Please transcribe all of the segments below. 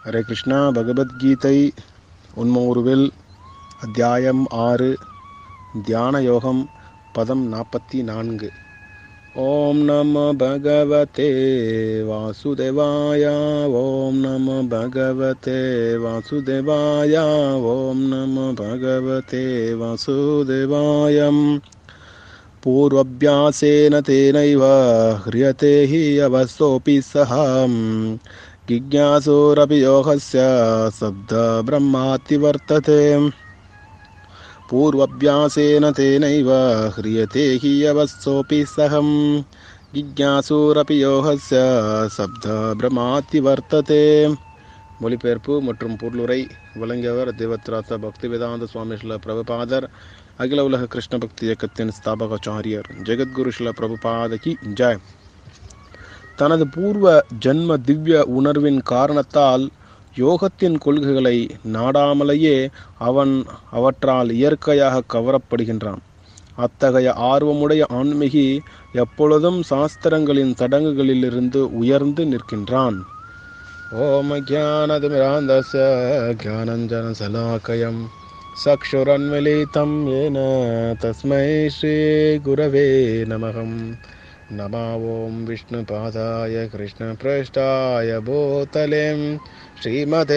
ஹரே கிருஷ்ணா பகவத்கீதை உண்மூருவில் அத்தியாயம் ஆறு தியான யோகம் பதம் நாற்பத்தி நான்கு ஓம் நம பகவதே வாசுதேவாய ஓம் நம பகவதே வாசுதேவாய ஓம் நம பகவதே வாசுதேவாயம் पूर्वभ्यासेन तेनैव ह्रियते हि अवसोऽपि सः जिज्ञासोरपि योगस्य शब्दब्रह्माति वर्तते पूर्वभ्यासेन तेनैव ह्रियते हि अवसोऽपि सहं जिज्ञासूरपि யோகஸ்ய சப்த பிரமாத்தி வர்த்ததே மொழிபெயர்ப்பு மற்றும் பொருளுரை வழங்கியவர் தேவத்ராச பக்தி வேதாந்த சுவாமி ஸ்ரீல பிரபுபாதர் அகில உலக கிருஷ்ண பக்தி இயக்கத்தின் ஸ்தாபகாச்சாரியர் ஜெகத்குரு ஸ்ரீல பிரபுபாதகி ஜெய் தனது பூர்வ ஜன்ம திவ்ய உணர்வின் காரணத்தால் யோகத்தின் கொள்கைகளை நாடாமலேயே அவன் அவற்றால் இயற்கையாக கவரப்படுகின்றான் அத்தகைய ஆர்வமுடைய ஆன்மீகி எப்பொழுதும் சாஸ்திரங்களின் சடங்குகளிலிருந்து உயர்ந்து நிற்கின்றான் ஓம ஜானதிமிராந்தஸ்ய ஜானஞ்சன சலாக்கயம் சக்ஷுரன்மிலிதம் ஏன தஸ்மை ஸ்ரீ குரவே நமகம் नमा ॐ विष्णुपादाय कृष्णपृष्ठाय भूतलें श्रीमते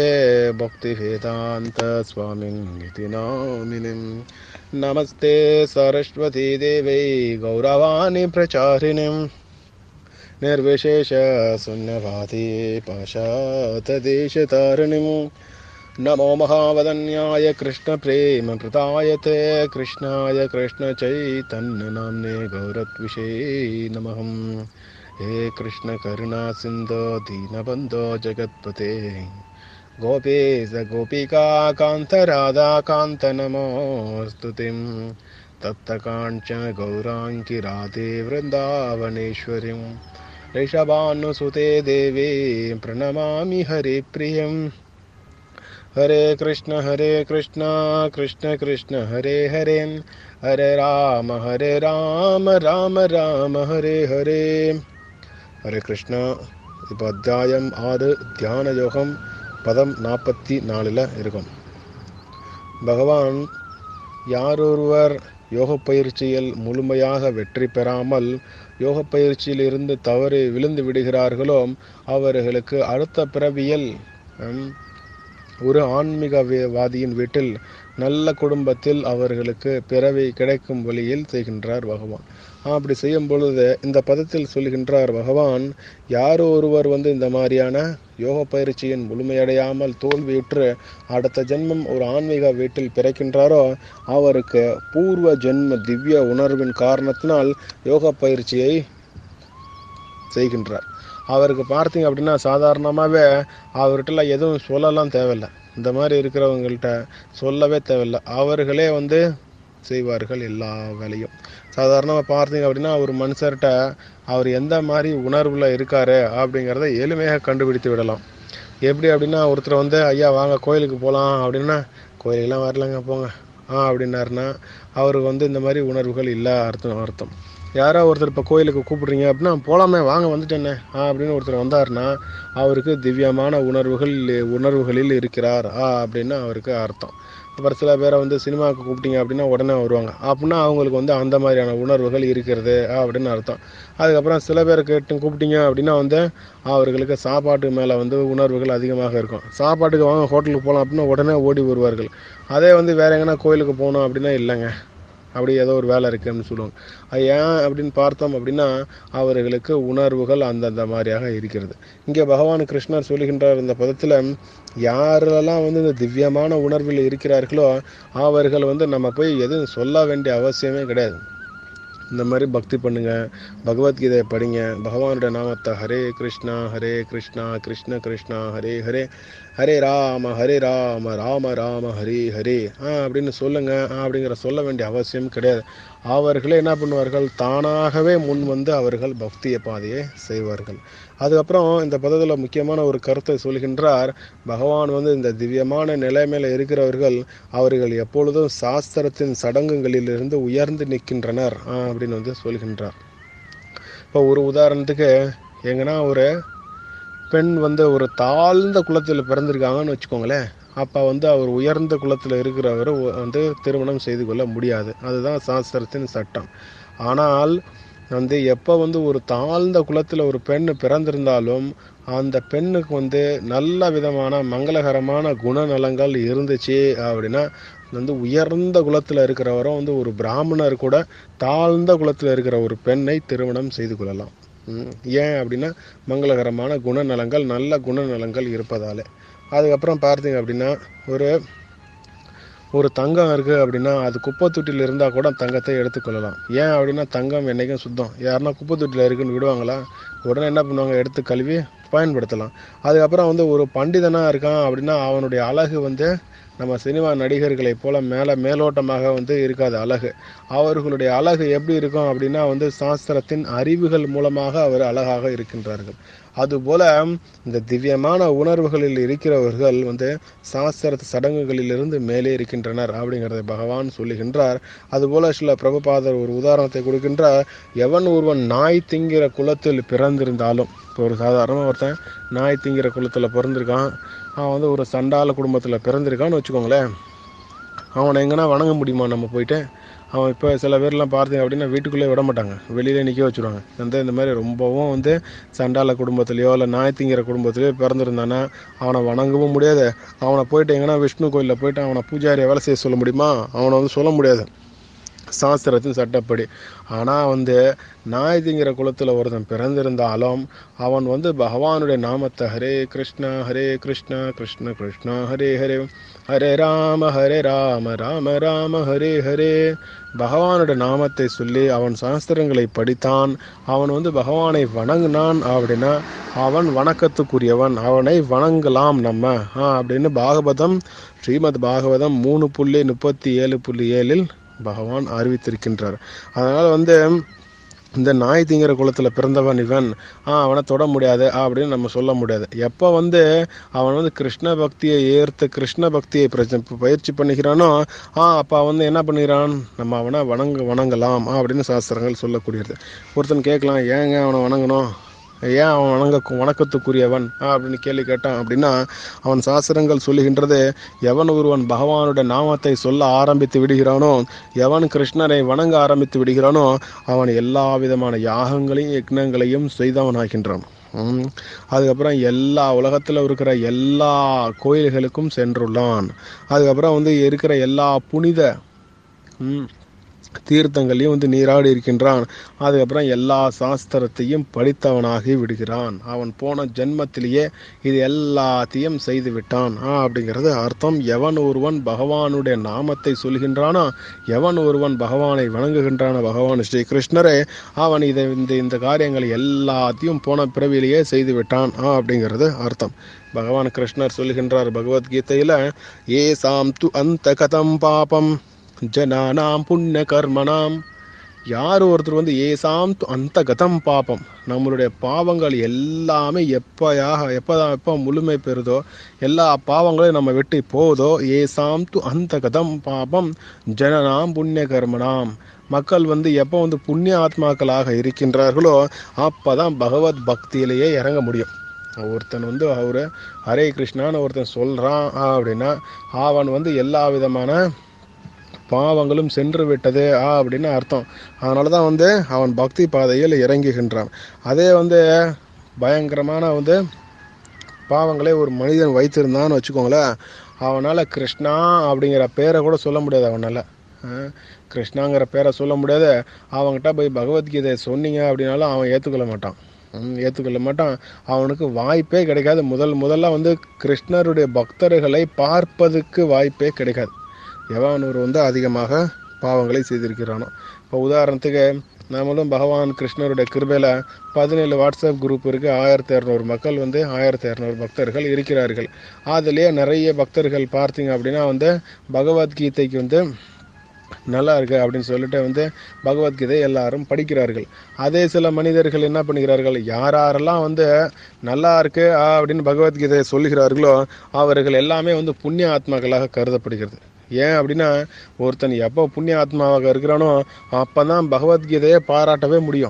भक्तिवेदान्तस्वामिनिति नामिनिं नमस्ते सरस्वतीदेवै गौरवाणि प्रचारिणीं निर्विशेषशून्यवादी पाशातदेशतारिणीं नमो महावदन्याय कृष्णप्रेमप्रदायते कृष्णाय कृष्णचैतन्यनाम्ने गौरत्विषे नमः हे कृष्णकरुणासिन्धो दीनबन्धो जगत्पते गोपेश गोपिकान्तराधाकान्तनमोऽस्तु तिं तप्तकाञ्च गौराङ्गि राधे वृन्दावनेश्वरीं ऋषभानुसुते देवी प्रणमामि हरिप्रियम् हरे कृष्ण हरे कृष्ण कृष्ण कृष्ण हरे हरे हरे राम हरे राम राम राम हरे हरे ஹரே கிருஷ்ணா இப்போ அத்தியாயம் ஆறு தியான யோகம் பதம் நாற்பத்தி நாலில் இருக்கும் பகவான் யாரொருவர் யோக பயிற்சியில் முழுமையாக வெற்றி பெறாமல் யோக பயிற்சியில் இருந்து தவறி விழுந்து விடுகிறார்களோ அவர்களுக்கு அடுத்த பிறவியில் ஒரு ஆன்மீகவாதியின் வீட்டில் நல்ல குடும்பத்தில் அவர்களுக்கு பிறவி கிடைக்கும் வழியில் செய்கின்றார் பகவான் அப்படி செய்யும் பொழுது இந்த பதத்தில் சொல்கின்றார் பகவான் யாரோ ஒருவர் வந்து இந்த மாதிரியான யோக பயிற்சியின் முழுமையடையாமல் தோல்வியுற்று அடுத்த ஜென்மம் ஒரு ஆன்மீக வீட்டில் பிறக்கின்றாரோ அவருக்கு பூர்வ ஜென்ம திவ்ய உணர்வின் காரணத்தினால் யோக பயிற்சியை செய்கின்றார் அவருக்கு பார்த்தீங்க அப்படின்னா சாதாரணமாகவே அவர்கிட்ட எதுவும் சொல்லலாம் தேவையில்லை இந்த மாதிரி இருக்கிறவங்கள்ட்ட சொல்லவே தேவையில்லை அவர்களே வந்து செய்வார்கள் எல்லா வேலையும் சாதாரணமாக பார்த்தீங்க அப்படின்னா ஒரு மனுஷர்கிட்ட அவர் எந்த மாதிரி உணர்வில் இருக்காரு அப்படிங்கிறத எளிமையாக கண்டுபிடித்து விடலாம் எப்படி அப்படின்னா ஒருத்தர் வந்து ஐயா வாங்க கோயிலுக்கு போகலாம் அப்படின்னா கோயிலுக்கெல்லாம் வரலங்க போங்க ஆ அப்படின்னாருன்னா அவருக்கு வந்து இந்த மாதிரி உணர்வுகள் இல்லை அர்த்தம் அர்த்தம் யாரோ ஒருத்தர் இப்போ கோயிலுக்கு கூப்பிடுறீங்க அப்படின்னா போகலாமே வாங்க வந்துட்டேனே ஆ அப்படின்னு ஒருத்தர் வந்தாருன்னா அவருக்கு திவ்யமான உணர்வுகள் உணர்வுகளில் இருக்கிறார் ஆ அப்படின்னு அவருக்கு அர்த்தம் அப்புறம் சில பேரை வந்து சினிமாவுக்கு கூப்பிட்டீங்க அப்படின்னா உடனே வருவாங்க அப்படின்னா அவங்களுக்கு வந்து அந்த மாதிரியான உணர்வுகள் இருக்கிறது அப்படின்னு அர்த்தம் அதுக்கப்புறம் சில பேர் கேட்டு கூப்பிட்டீங்க அப்படின்னா வந்து அவர்களுக்கு சாப்பாட்டு மேலே வந்து உணர்வுகள் அதிகமாக இருக்கும் சாப்பாட்டுக்கு வாங்க ஹோட்டலுக்கு போகலாம் அப்படின்னா உடனே ஓடி வருவார்கள் அதே வந்து வேற எங்கன்னா கோயிலுக்கு போகணும் அப்படின்னா இல்லைங்க அப்படி ஏதோ ஒரு வேலை இருக்குன்னு சொல்லுவாங்க அது ஏன் அப்படின்னு பார்த்தோம் அப்படின்னா அவர்களுக்கு உணர்வுகள் அந்தந்த மாதிரியாக இருக்கிறது இங்கே பகவான் கிருஷ்ணர் சொல்லுகின்றார் இந்த பதத்தில் யாரெல்லாம் வந்து இந்த திவ்யமான உணர்வில் இருக்கிறார்களோ அவர்கள் வந்து நம்ம போய் எதுவும் சொல்ல வேண்டிய அவசியமே கிடையாது இந்த மாதிரி பக்தி பண்ணுங்க பகவத்கீதையை படிங்க பகவானுடைய நாமத்தை ஹரே கிருஷ்ணா ஹரே கிருஷ்ணா கிருஷ்ண கிருஷ்ணா ஹரே ஹரே ஹரே ராம ஹரே ராம ராம ராம ஹரே ஹரே ஆ அப்படின்னு சொல்லுங்க அப்படிங்கிற சொல்ல வேண்டிய அவசியம் கிடையாது அவர்களே என்ன பண்ணுவார்கள் தானாகவே முன் வந்து அவர்கள் பக்திய பாதையை செய்வார்கள் அதுக்கப்புறம் இந்த பதத்தில் முக்கியமான ஒரு கருத்தை சொல்கின்றார் பகவான் வந்து இந்த திவ்யமான நிலைமையில இருக்கிறவர்கள் அவர்கள் எப்பொழுதும் சாஸ்திரத்தின் சடங்குகளிலிருந்து உயர்ந்து நிற்கின்றனர் அப்படின்னு வந்து சொல்கின்றார் இப்போ ஒரு உதாரணத்துக்கு எங்கன்னா ஒரு பெண் வந்து ஒரு தாழ்ந்த குலத்தில் பிறந்திருக்காங்கன்னு வச்சுக்கோங்களேன் அப்போ வந்து அவர் உயர்ந்த குலத்தில் இருக்கிறவர் வந்து திருமணம் செய்து கொள்ள முடியாது அதுதான் சாஸ்திரத்தின் சட்டம் ஆனால் வந்து எப்போ வந்து ஒரு தாழ்ந்த குலத்தில் ஒரு பெண் பிறந்திருந்தாலும் அந்த பெண்ணுக்கு வந்து நல்ல விதமான மங்களகரமான குணநலங்கள் இருந்துச்சு அப்படின்னா வந்து உயர்ந்த குலத்தில் இருக்கிறவரும் வந்து ஒரு பிராமணர் கூட தாழ்ந்த குலத்தில் இருக்கிற ஒரு பெண்ணை திருமணம் செய்து கொள்ளலாம் ம், ஏன் அப்படின்னா மங்களகரமான குணநலங்கள் நல்ல குணநலங்கள் இருப்பதாலே அதுக்கப்புறம் பார்த்தீங்க அப்படின்னா ஒரு ஒரு தங்கம் இருக்குது அப்படின்னா அது குப்பை தொட்டியில் இருந்தால் கூட தங்கத்தை எடுத்துக்கொள்ளலாம் ஏன் அப்படின்னா தங்கம் என்றைக்கும் சுத்தம் யாருன்னா குப்பை தொட்டியில் இருக்குன்னு விடுவாங்களா உடனே என்ன பண்ணுவாங்க எடுத்து கழுவி பயன்படுத்தலாம் அதுக்கப்புறம் வந்து ஒரு பண்டிதனாக இருக்கான் அப்படின்னா அவனுடைய அழகு வந்து நம்ம சினிமா நடிகர்களைப் போல மேலே மேலோட்டமாக வந்து இருக்காது அழகு அவர்களுடைய அழகு எப்படி இருக்கும் அப்படின்னா வந்து சாஸ்திரத்தின் அறிவுகள் மூலமாக அவர் அழகாக இருக்கின்றார்கள் அதுபோல இந்த திவ்யமான உணர்வுகளில் இருக்கிறவர்கள் வந்து சாஸ்திர சடங்குகளிலிருந்து மேலே இருக்கின்றனர் அப்படிங்கிறதை பகவான் சொல்லுகின்றார் அதுபோல சில பிரபுபாதர் ஒரு உதாரணத்தை கொடுக்கின்றார் எவன் ஒருவன் நாய் திங்கிற குலத்தில் பிறந்திருந்தாலும் இப்போ ஒரு சாதாரணமாக ஒருத்தன் நாய் திங்கிற குலத்தில் பிறந்திருக்கான் அவன் வந்து ஒரு சண்டால குடும்பத்தில் பிறந்திருக்கான்னு வச்சுக்கோங்களேன் அவனை எங்கன்னா வணங்க முடியுமா நம்ம போயிட்டு அவன் இப்போ சில பேர்லாம் பார்த்தீங்க அப்படின்னா வீட்டுக்குள்ளே விட மாட்டாங்க வெளியிலே நிற்க வச்சுருவாங்க வந்து இந்த மாதிரி ரொம்பவும் வந்து சண்டால குடும்பத்துலேயோ இல்லை நாய்த்திங்கிற குடும்பத்துலேயோ பிறந்திருந்தானா அவனை வணங்கவும் முடியாது அவனை போயிட்டு எங்கன்னா விஷ்ணு கோயிலில் போயிட்டு அவனை பூஜாரியை வேலை செய்ய சொல்ல முடியுமா அவனை வந்து சொல்ல முடியாது சாஸ்திரத்தின் சட்டப்படி ஆனால் வந்து நாய் திங்கிற குலத்தில் ஒருத்தன் பிறந்திருந்தாலும் அவன் வந்து பகவானுடைய நாமத்தை ஹரே கிருஷ்ணா ஹரே கிருஷ்ணா கிருஷ்ண கிருஷ்ணா ஹரே ஹரே ஹரே ராம ஹரே ராம ராம ராம ஹரே ஹரே பகவானுடைய நாமத்தை சொல்லி அவன் சாஸ்திரங்களை படித்தான் அவன் வந்து பகவானை வணங்கினான் அப்படின்னா அவன் வணக்கத்துக்குரியவன் அவனை வணங்கலாம் நம்ம ஆ, அப்படின்னு பாகவதம் ஸ்ரீமத் பாகவதம் மூணு புள்ளி முப்பத்தி ஏழு புள்ளி ஏழில் பகவான் அறிவித்திருக்கின்றார் அதனால் வந்து இந்த நாய் திங்கிற குலத்தில் பிறந்தவன் இவன் ஆ அவனை தொட முடியாது ஆ, அப்படின்னு நம்ம சொல்ல முடியாது எப்போ வந்து அவன் வந்து கிருஷ்ண பக்தியை ஏற்று கிருஷ்ண பக்தியை பிரச்ச- பயிற்சி பண்ணிக்கிறானோ ஆ அப்போ வந்து என்ன பண்ணிக்கிறான் நம்ம அவனை வணங்க வணங்கலாம் ஆ, அப்படின்னு சாஸ்திரங்கள் சொல்லக்கூடியது ஒருத்தன் கேட்கலாம் ஏங்க அவனை வணங்கணும் ஏன் அவன் வணங்க வணக்கத்துக்குரியவன் ஆ, அப்படின்னு கேள்வி கேட்டான் அப்படின்னா அவன் சாஸ்திரங்கள் சொல்லுகின்றது எவன் ஒருவன் பகவானுடைய நாமத்தை சொல்ல ஆரம்பித்து விடுகிறானோ எவன் கிருஷ்ணரை வணங்க ஆரம்பித்து விடுகிறானோ அவன் எல்லா விதமான யாகங்களையும் யக்னங்களையும் செய்தவனாகின்றான் ம். அதுக்கப்புறம் எல்லா உலகத்தில் இருக்கிற எல்லா கோயில்களுக்கும் சென்றுள்ளான் அதுக்கப்புறம் வந்து இருக்கிற எல்லா புனித ம், தீர்த்தங்களையும் வந்து நீராடி இருக்கின்றான் அதுக்கப்புறம் எல்லா சாஸ்திரத்தையும் படித்தவனாகி விடுகிறான் அவன் போன ஜென்மத்திலேயே இது எல்லாத்தையும் செய்து விட்டான் ஆ, அப்படிங்கிறது அர்த்தம் எவன் ஒருவன் பகவானுடைய நாமத்தை சொல்கின்றானோ எவன் ஒருவன் பகவானை வணங்குகின்றானோ பகவான் ஸ்ரீ கிருஷ்ணரே அவன் இதை இந்த இந்த காரியங்களை எல்லாத்தையும் போன பிறவிலேயே செய்து விட்டான் ஆ, அப்படிங்கிறது அர்த்தம் பகவான் கிருஷ்ணர் சொல்கின்றார் பகவத்கீதையில ஏ சாம் து அந்த கதம் பாபம் ஜனானாம் புண்ணிய கர்மனாம் யார் ஒருத்தர் வந்து ஏசாம் து அந்த கதம் பாபம் நம்மளுடைய பாவங்கள் எல்லாமே எப்பயாக எப்போதான் எப்போ முழுமை பெறுதோ எல்லா பாவங்களையும் நம்ம விட்டு போகுதோ ஏசாம் து அந்த கதம் பாபம் ஜனனாம் புண்ணிய கர்மனாம் மக்கள் வந்து எப்போ வந்து புண்ணிய ஆத்மாக்களாக இருக்கின்றார்களோ அப்பதான் பகவத் பக்தியிலேயே இறங்க முடியும் ஒருத்தன் வந்து அவரு ஹரே கிருஷ்ணான்னு ஒருத்தன் சொல்றான் அப்படின்னா அவன் வந்து எல்லா விதமான பாவங்களும் சென்று விட்டது ஆ அப்படின்னு அர்த்தம் அதனால தான் வந்து அவன் பக்தி பாதையில் இறங்குகின்றான் அதே வந்து பயங்கரமான வந்து பாவங்களை ஒரு மனிதன் வைத்திருந்தான்னு வச்சுக்கோங்களேன் அவனால் கிருஷ்ணா அப்படிங்கிற பேரை கூட சொல்ல முடியாது அவனால் கிருஷ்ணாங்கிற பேரை சொல்ல முடியாது அவங்ககிட்ட போய் பகவத்கீதை சொன்னீங்க அப்படின்னாலும் அவன் ஏற்றுக்கொள்ள மாட்டான் ம், ஏற்றுக்கொள்ள மாட்டான் அவனுக்கு வாய்ப்பே கிடைக்காது முதல் முதல்ல வந்து கிருஷ்ணருடைய பக்தர்களை பார்ப்பதுக்கு வாய்ப்பே கிடைக்காது எவன் ஒரு வந்து அதிகமாக பாவங்களை செய்திருக்கிறானோ இப்போ உதாரணத்துக்கு நாமளும் பகவான் கிருஷ்ணருடைய கிருபையில் பதினேழு வாட்ஸ்அப் குரூப் இருக்குது ஆயிரத்தி இரநூறு மக்கள் வந்து ஆயிரத்தி இரநூறு பக்தர்கள் இருக்கிறார்கள் அதுலேயே நிறைய பக்தர்கள் பார்த்தீங்க அப்படின்னா வந்து பகவத்கீதைக்கு வந்து நல்லா இருக்கு அப்படின்னு சொல்லிட்டு வந்து பகவத்கீதை எல்லாரும் படிக்கிறார்கள் அதே சில மனிதர்கள் என்ன பண்ணுகிறார்கள் யார் யாரெல்லாம் வந்து நல்லா இருக்கு ஆ, அப்படின்னு பகவத்கீதையை சொல்லுகிறார்களோ அவர்கள் எல்லாமே வந்து புண்ணிய ஆத்மாக்களாக கருதப்படுகிறது ஏன் அப்படின்னா ஒருத்தன் எப்போ புண்ணிய ஆத்மாவாக இருக்கிறானோ அப்போ தான் பகவத்கீதையை பாராட்டவே முடியும்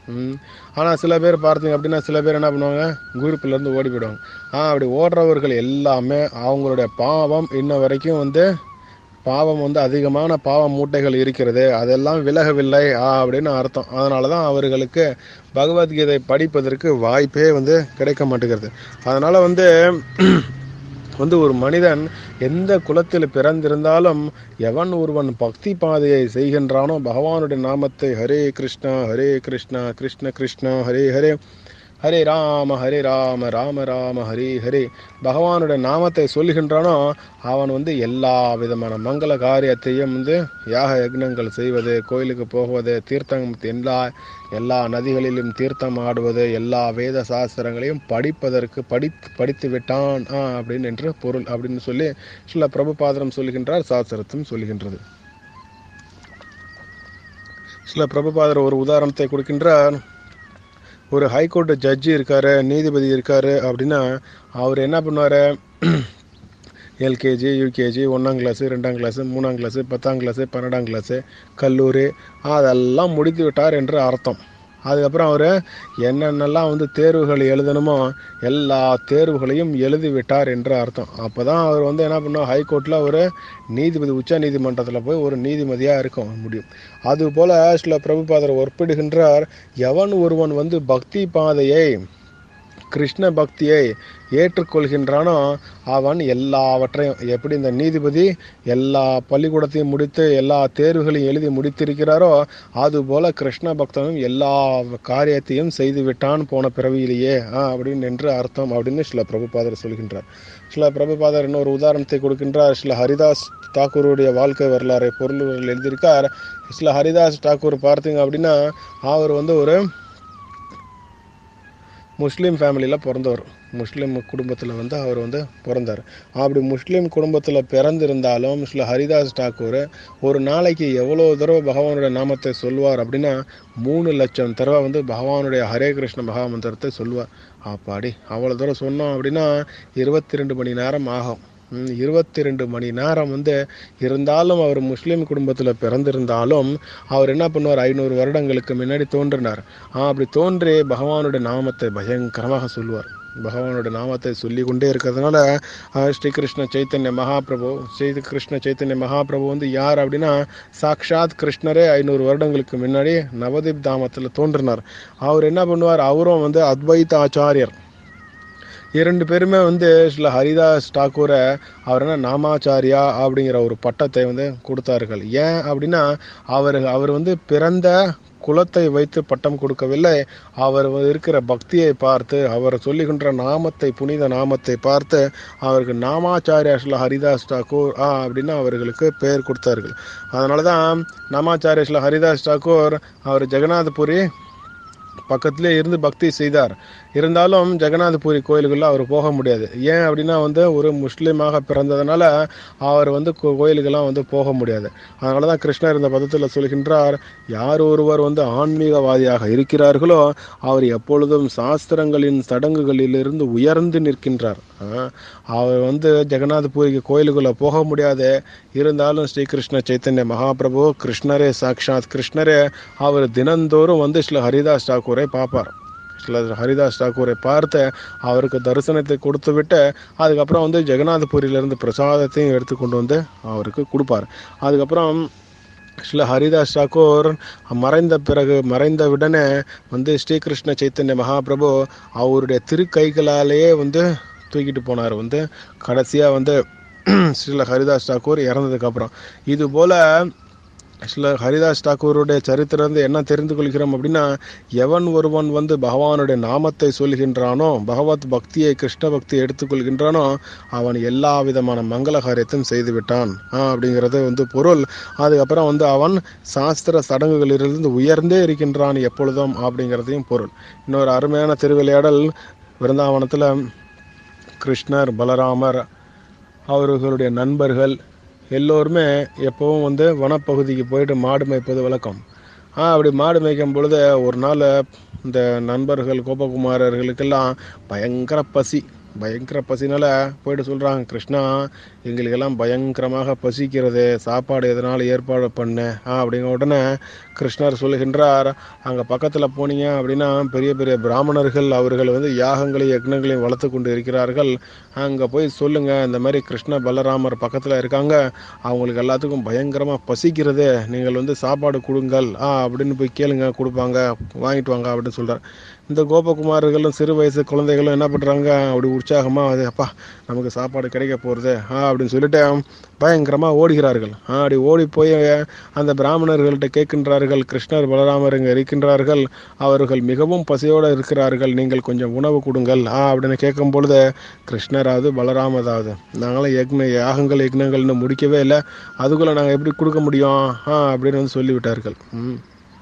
ம் ஆனால் சில பேர் பார்த்தீங்க அப்படின்னா சில பேர் என்ன பண்ணுவாங்க குரூப்லேருந்து ஓடி போயிடுவாங்க ஆ அப்படி ஓடுறவர்கள் எல்லாமே அவங்களுடைய பாவம் இன்ன வரைக்கும் வந்து பாவம் வந்து அதிகமான பாவ மூட்டைகள் இருக்கிறது அதெல்லாம் விலகவில்லை ஆ அப்படின்னு அர்த்தம் அதனால தான் அவர்களுக்கு பகவத்கீதை படிப்பதற்கு வாய்ப்பே வந்து கிடைக்க மாட்டேங்கிறது அதனால் வந்து வந்து ஒரு மனிதன் எந்த குலத்தில் பிறந்திருந்தாலும் எவன் ஒருவன் பக்தி பாதையை செய்கின்றானோ பகவானுடைய நாமத்தை ஹரே கிருஷ்ணா ஹரே கிருஷ்ணா கிருஷ்ண கிருஷ்ணா ஹரே ஹரே ஹரே ராம ஹரே ராம ராம ராம ஹரே ஹரே பகவானுடைய நாமத்தை சொல்லுகின்றானோ அவன் வந்து எல்லா விதமான மங்கள காரியத்தையும் வந்து யாக யக்னங்கள் செய்வது கோயிலுக்கு போவது தீர்த்தம் எல்லா எல்லா நதிகளிலும் தீர்த்தம் ஆடுவது எல்லா வேத சாஸ்திரங்களையும் படிப்பதற்கு படித்து படித்து விட்டான் ஆ, அப்படின்னு என்று பொருள் அப்படின்னு சொல்லி சில பிரபுபாதரம் சொல்கின்றார் சாஸ்திரத்தும் சொல்கின்றது சில பிரபுபாதர் ஒரு உதாரணத்தை கொடுக்கின்றார் ஒரு ஹைகோர்ட் ஜட்ஜி இருக்காரு நீதிபதி இருக்காரு அப்படின்னா அவர் என்ன பண்ணுவார் எல்கேஜி யூகேஜி ஒன்றாம் கிளாஸு ரெண்டாம் கிளாஸு மூணாம் கிளாஸு பத்தாம் கிளாஸு பன்னெண்டாம் கிளாஸு கல்லூரி அதெல்லாம் முடித்து விட்டார் என்று அர்த்தம் அதுக்கப்புறம் அவர் என்னென்னலாம் வந்து தேர்வுகள் எழுதணுமோ எல்லா தேர்வுகளையும் எழுதி விட்டார் என்று அர்த்தம் அப்போ தான் அவர் வந்து என்ன பண்ணுவோம் ஹைகோர்ட்டில் ஒரு நீதிபதி உச்ச நீதிமன்றத்தில் போய் ஒரு நீதிபதியாக இருக்க முடியும் அதுபோல் சில பிரபுபாதர் ஒப்பிடுகின்றார் எவன் ஒருவன் வந்து பக்தி பாதையை கிருஷ்ண பக்தியை ஏற்றுக்கொள்கின்றானோ அவன் எல்லாவற்றையும் எப்படி இந்த நீதிபதி எல்லா பள்ளிக்கூடத்தையும் முடித்து எல்லா தேர்வுகளையும் எழுதி முடித்திருக்கிறாரோ அதுபோல கிருஷ்ண பக்தனும் எல்லா காரியத்தையும் செய்து விட்டான் போன பிறவியிலேயே ஆ, அப்படின்னு என்று அர்த்தம் அப்படின்னு சில பிரபுபாதர் சொல்கின்றார் சில பிரபுபாதர் இன்னொரு உதாரணத்தை கொடுக்கின்றார் சில ஹரிதாஸ் தாக்கூருடைய வாழ்க்கை வரலாறை பொருள்கள் எழுதியிருக்கார் சில ஹரிதாஸ் தாக்கூர் பார்த்தீங்க அப்படின்னா அவர் வந்து ஒரு முஸ்லீம் ஃபேமிலியில் பிறந்தவர் முஸ்லீம் குடும்பத்தில் வந்து அவர் வந்து பிறந்தார் அப்படி முஸ்லீம் குடும்பத்தில் பிறந்திருந்தாலும் சில ஹரிதாஸ் டாக்கூர் ஒரு நாளைக்கு எவ்வளோ தடவை பகவானுடைய நாமத்தை சொல்வார் அப்படின்னா மூணு லட்சம் தடவை வந்து பகவானுடைய ஹரே கிருஷ்ண மகாமந்திரத்தை சொல்வார் அப்பாடி அவ்வளோ தடவை சொன்னோம் அப்படின்னா இருபத்தி ரெண்டு மணி நேரம் ஆகும் இருபத்தி ரெண்டு மணி நேரம் வந்து இருந்தாலும் அவர் முஸ்லீம் குடும்பத்தில் பிறந்திருந்தாலும் அவர் என்ன பண்ணுவார் ஐநூறு வருடங்களுக்கு முன்னாடி தோன்றினார் ஆ, அப்படி தோன்றி பகவானுடைய நாமத்தை பயங்கரமாக சொல்லுவார் பகவானுடைய நாமத்தை சொல்லி கொண்டே இருக்கிறதுனால ஆ, ஸ்ரீகிருஷ்ண சைத்தன்ய மகாபிரபு ஸ்ரீ கிருஷ்ண சைத்தன்ய மகாபிரபு வந்து யார் அப்படின்னா சாக்ஷாத் கிருஷ்ணரே ஐநூறு வருடங்களுக்கு முன்னாடி நவதீப் தாமத்தில் தோன்றினார் அவர் என்ன பண்ணுவார் அவரும் வந்து அத்வைத ஆச்சாரியர் இரண்டு பேருமே வந்து சில ஹரிதாஸ் டாக்கூரை அவர் என்ன நாமாச்சாரியா அப்படிங்கிற ஒரு பட்டத்தை வந்து கொடுத்தார்கள் ஏன் அப்படின்னா அவர் அவர் வந்து பிறந்த குலத்தை வைத்து பட்டம் கொடுக்கவில்லை அவர் இருக்கிற பக்தியை பார்த்து அவர் சொல்லுகின்ற நாமத்தை புனித நாமத்தை பார்த்து அவருக்கு நாமாச்சாரியா ஸ்ரீல ஹரிதாஸ் டாக்கூர் ஆ அப்படின்னு அவர்களுக்கு பெயர் கொடுத்தார்கள் அதனால தான் நாமாச்சாரிய ஸ்ரீல ஹரிதாஸ் டாக்கூர் அவர் ஜெகநாதபுரி பக்கத்திலே இருந்து பக்தி செய்தார் இருந்தாலும் ஜெகநாதபுரி கோயிலுக்குள்ள அவர் போக முடியாது ஏன் அப்படின்னா வந்து ஒரு முஸ்லீமாக பிறந்ததுனால அவர் வந்து கோ- கோயிலுக்கெல்லாம் வந்து போக முடியாது அதனால தான் கிருஷ்ணர் இந்த பதத்தில் சொல்கின்றார் யார் ஒருவர் வந்து ஆன்மீகவாதியாக இருக்கிறார்களோ அவர் எப்பொழுதும் சாஸ்திரங்களின் சடங்குகளிலிருந்து உயர்ந்து நிற்கின்றார் ஆ, அவர் வந்து ஜெகநாதபுரிக்கு கோயிலுக்குள்ள போக முடியாது இருந்தாலும் ஸ்ரீகிருஷ்ண சைத்தன்ய மகாபிரபு கிருஷ்ணரே சாக்ஷாத் கிருஷ்ணரே அவர் தினந்தோறும் வந்து சில ஹரிதாஸ் டாக்கூரை பார்ப்பார் சில ஹரிதாஸ் டாக்கூரை பார்த்து அவருக்கு தரிசனத்தை கொடுத்து விட்டு அதுக்கப்புறம் வந்து ஜெகநாதபுரியிலிருந்து பிரசாதத்தையும் எடுத்து கொண்டு வந்து அவருக்கு கொடுப்பார் அதுக்கப்புறம் சில ஹரிதாஸ் டாக்கூர் மறைந்த பிறகு மறைந்த உடனே வந்து ஸ்ரீகிருஷ்ண சைத்தன்ய மகாபிரபு அவருடைய திருக்கைகளாலேயே வந்து தூக்கிட்டு போனார் வந்து கடைசியாக வந்து ஸ்ரீல ஹரிதாஸ் டாக்கூர் இறந்ததுக்கப்புறம் இது போல் சில ஹரிதாஸ் டாக்கூருடைய சரித்திரம் வந்து என்ன தெரிந்து கொள்கிறோம் அப்படின்னா எவன் ஒருவன் வந்து பகவானுடைய நாமத்தை சொல்கின்றானோ பகவத் பக்தியை கிருஷ்ண பக்தியை எடுத்துக்கொள்கின்றானோ அவன் எல்லா விதமான மங்கள காரியத்தையும் செய்து விட்டான் ஆ, அப்படிங்கிறது வந்து பொருள் அதுக்கப்புறம் வந்து அவன் சாஸ்திர சடங்குகளிலிருந்து உயர்ந்தே இருக்கின்றான் எப்பொழுதும் அப்படிங்கிறதையும் பொருள் இன்னொரு அருமையான திருவிளையாடல் விருந்தாவனத்தில் கிருஷ்ணர் பலராமர் அவர்களுடைய நண்பர்கள் எல்லோருமே எப்பவும் வந்து வனப்பகுதிக்கு போயிட்டு மாடு மேய்ப்பது வழக்கம் ஆ அப்படி மாடு மேய்க்கும் பொழுது ஒரு நாள் இந்த நண்பர்கள் கோபகுமாரர்களுக்கெல்லாம் பயங்கர பசி பயங்கர பசினால போயிட்டு சொல்கிறாங்க கிருஷ்ணா எங்களுக்கெல்லாம் பயங்கரமாக பசிக்கிறது சாப்பாடு எதனால் ஏற்பாடு பண்ணு ஆ அப்படிங்கிற உடனே கிருஷ்ணர் சொல்லுகின்றார் அங்கே பக்கத்தில் போனீங்க அப்படின்னா பெரிய பெரிய பிராமணர்கள் அவர்கள் வந்து யாகங்களையும் யக்னங்களையும் வளர்த்து கொண்டு இருக்கிறார்கள் அங்கே போய் சொல்லுங்கள் இந்த மாதிரி கிருஷ்ண பலராமர் பக்கத்தில் இருக்காங்க அவங்களுக்கு எல்லாத்துக்கும் பயங்கரமாக பசிக்கிறது நீங்கள் வந்து சாப்பாடு கொடுங்கள் ஆ அப்படின்னு போய் கேளுங்க கொடுப்பாங்க வாங்கிட்டு வாங்க அப்படின்னு சொல்கிறார் இந்த கோபகுமார்களும் சிறு வயசு குழந்தைகளும் என்ன பண்ணுறாங்க அப்படி உற்சாகமாக அது அப்பா நமக்கு சாப்பாடு கிடைக்க போகிறது ஆ அப்படின்னு சொல்லிட்டு பயங்கரமாக ஓடுகிறார்கள் ஆ அப்படி ஓடி போய் அந்த பிராமணர்கள்ட்ட கேட்கின்றார்கள் கிருஷ்ணர் பலராமர் இங்கே இருக்கின்றார்கள் அவர்கள் மிகவும் பசியோடு இருக்கிறார்கள் நீங்கள் கொஞ்சம் உணவு கொடுங்கள் ஆ அப்படின்னு கேட்கும் பொழுது கிருஷ்ணராவது பலராமதாவது நாங்களாம் யக்ன யாகங்கள் யக்னங்கள்னு முடிக்கவே இல்லை அதுக்குள்ளே நாங்கள் எப்படி கொடுக்க முடியும் ஆ அப்படின்னு வந்து சொல்லிவிட்டார்கள் ம்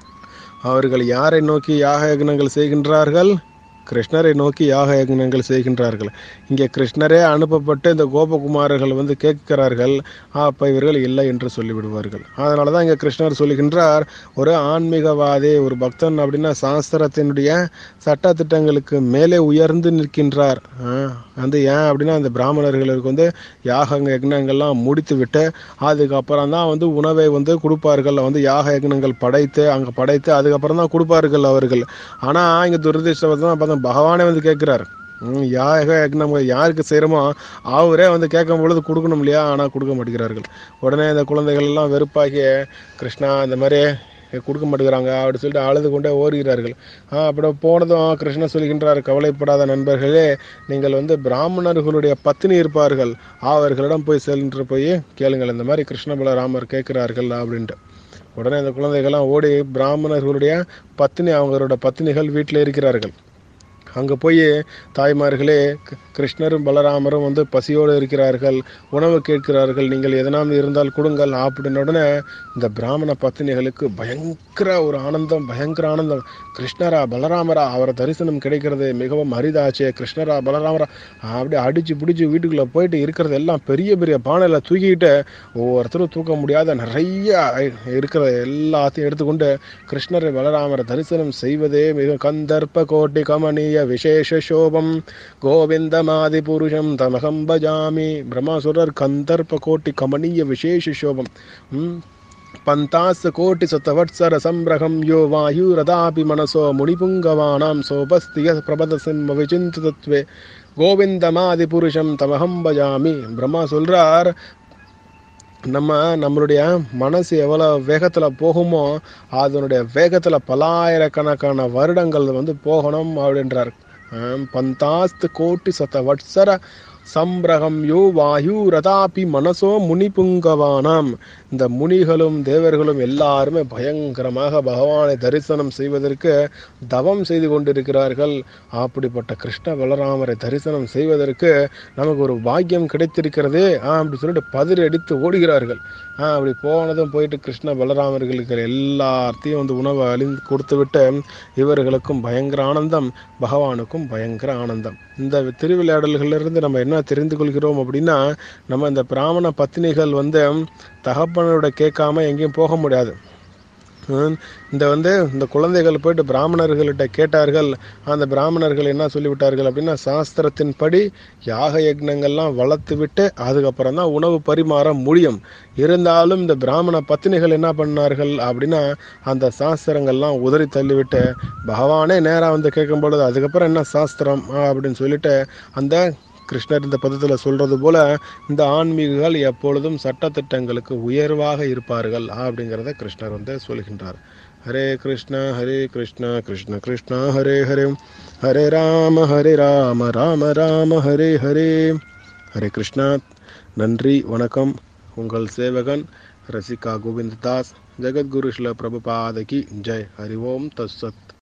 அவர்கள் யாரை நோக்கி யாக யக்னங்கள் செய்கின்றார்கள் கிருஷ்ணரை நோக்கி யாக யக்னங்கள் செய்கின்றார்கள் இங்கே கிருஷ்ணரே அனுப்பப்பட்டு இந்த கோபகுமாரர்கள் வந்து கேட்கிறார்கள் அப்போ இவர்கள் இல்லை என்று சொல்லிவிடுவார்கள் அதனால தான் இங்கே கிருஷ்ணர் சொல்லுகின்றார் ஒரு ஆன்மீகவாதி ஒரு பக்தன் அப்படின்னா சாஸ்திரத்தினுடைய சட்டத்திட்டங்களுக்கு மேலே உயர்ந்து நிற்கின்றார் வந்து ஏன் அப்படின்னா அந்த பிராமணர்களுக்கு வந்து யாக யக்னங்கள்லாம் முடித்து விட்டு அதுக்கப்புறம் தான் வந்து உணவை வந்து கொடுப்பார்கள் வந்து யாக யக்னங்கள் படைத்து அங்கே படைத்து அதுக்கப்புறம் தான் கொடுப்பார்கள் அவர்கள் ஆனால் இங்கே துரதிருஷ்டவசம் பார்த்தா பகவானே வந்து கேட்குறார் யாக யக்னம் யாருக்கு செய்கிறோமோ அவரே வந்து கேட்கும் பொழுது கொடுக்கணும் இல்லையா ஆனால் கொடுக்க மாட்டேங்கிறார்கள் உடனே இந்த குழந்தைகள் எல்லாம் வெறுப்பாகி கிருஷ்ணா இந்த மாதிரி கொடுக்க மாட்டேங்கிறாங்க அப்படி சொல்லிட்டு அழுது கொண்டே ஓடுகிறார்கள் அப்படி போனதும் கிருஷ்ணன் சொல்கின்றார் கவலைப்படாத நண்பர்களே நீங்கள் வந்து பிராமணர்களுடைய பத்தினி இருப்பார்கள் அவர்களிடம் போய் சென்று போய் கேளுங்கள் இந்த மாதிரி கிருஷ்ண பலராமர் கேட்கிறார்கள் அப்படின்ட்டு உடனே அந்த குழந்தைகள்லாம் ஓடி பிராமணர்களுடைய பத்தினி அவங்களோட பத்தினிகள் வீட்டில் இருக்கிறார்கள் அங்கே போய் தாய்மார்களே கிருஷ்ணரும் பலராமரும் வந்து பசியோடு இருக்கிறார்கள் உணவு கேட்கிறார்கள் நீங்கள் எதனாலும் இருந்தால் கொடுங்கள் அப்படின்ன உடனே இந்த பிராமண பத்தினிகளுக்கு பயங்கர ஒரு ஆனந்தம் பயங்கர ஆனந்தம் கிருஷ்ணரா பலராமரா அவரை தரிசனம் கிடைக்கிறது மிகவும் அரிதாச்சே கிருஷ்ணரா பலராமரா அப்படியே அடிச்சு பிடிச்சி வீட்டுக்குள்ளே போயிட்டு இருக்கிறது எல்லாம் பெரிய பெரிய பானையில் தூக்கிக்கிட்டு ஒவ்வொருத்தரும் தூக்க முடியாத நிறைய இருக்கிற எல்லாத்தையும் எடுத்துக்கொண்டு கிருஷ்ணரை பலராமரை தரிசனம் செய்வதே மிக கந்தர்ப்ப கோட்டி கமனிய விசேஷோபம் கோவிந்தமாதிபுருஷம் தமகம் பஜாமி பிரம்மாசுரர் கந்தர்ப்ப கோட்டி கமனீய விசேஷோபம் பந்தாஸ் கோட்டி சத்தவத்சர சம்பிரகம் யோ வாயுரதாபி மனசோ முனிபுங்கவானாம் சோபஸ்திய பிரபத சிம்ம விசிந்தத்வே கோவிந்தமாதி புருஷம் தமகம் பஜாமி பிரம்மா சொல்றார் நம்ம நம்மளுடைய மனசு எவ்வளோ வேகத்தில் போகுமோ அதனுடைய வேகத்தில் பலாயிரக்கணக்கான வருடங்கள் வந்து போகணும் அப்படின்றார் பந்தாஸ்து கோட்டி சத வட்சர சம்பிரகம் யோ வாயு ரதாபி மனசோ முனிபுங்கவானாம் இந்த முனிகளும் தேவர்களும் எல்லாருமே பயங்கரமாக பகவானை தரிசனம் செய்வதற்கு தவம் செய்து கொண்டிருக்கிறார்கள் அப்படிப்பட்ட கிருஷ்ண பலராமரை தரிசனம் செய்வதற்கு நமக்கு ஒரு பாக்கியம் கிடைத்திருக்கிறது அப்படி சொல்லிட்டு பதிரி அடித்து ஓடுகிறார்கள் அப்படி போனதும் போயிட்டு கிருஷ்ண பலராமர்களுக்கு எல்லாத்தையும் வந்து உணவை அழிந்து கொடுத்து விட்டு இவர்களுக்கும் பயங்கர ஆனந்தம் பகவானுக்கும் பயங்கர ஆனந்தம் இந்த திருவிளையாடல்களிலிருந்து நம்ம என்ன தெரிந்து கொள்கிறோம் அப்படின்னா நம்ம இந்த பிராமண பத்தினிகள் வந்து தகப்பனோட கேட்காம எங்கேயும் போக முடியாது இந்த வந்து இந்த குழந்தைகள் போயிட்டு பிராமணர்கள்ட்ட கேட்டார்கள் அந்த பிராமணர்கள் என்ன சொல்லிவிட்டார்கள் அப்படின்னா சாஸ்திரத்தின்படி யாக யக்னங்கள்லாம் வளர்த்து விட்டு அதுக்கப்புறம் தான் உணவு பரிமாற முடியும் இருந்தாலும் இந்த பிராமண பத்தினிகள் என்ன பண்ணார்கள் அப்படின்னா அந்த சாஸ்திரங்கள்லாம் உதறி தள்ளிவிட்டு பகவானே நேராக வந்து கேட்கும் பொழுது அதுக்கப்புறம் என்ன சாஸ்திரம் அப்படின்னு சொல்லிட்டு அந்த கிருஷ்ணர் இந்த பதத்தில் சொல்றது போல இந்த ஆன்மீகங்கள் எப்பொழுதும் சட்டத்திட்டங்களுக்கு உயர்வாக இருப்பார்கள் அப்படிங்கிறத கிருஷ்ணர் வந்து சொல்கின்றார் ஹரே கிருஷ்ண ஹரே கிருஷ்ண கிருஷ்ண கிருஷ்ண ஹரே ஹரே ஹரே ராம ஹரே ராம ராம ராம ஹரே ஹரே ஹரே கிருஷ்ணா நன்றி வணக்கம் உங்கள் சேவகன் ரசிகா கோவிந்ததாஸ் ஜெகத்குரு ஸ்ல பிரபுபாதகி ஜெய் ஹரி ஓம் தஸ்ஸத்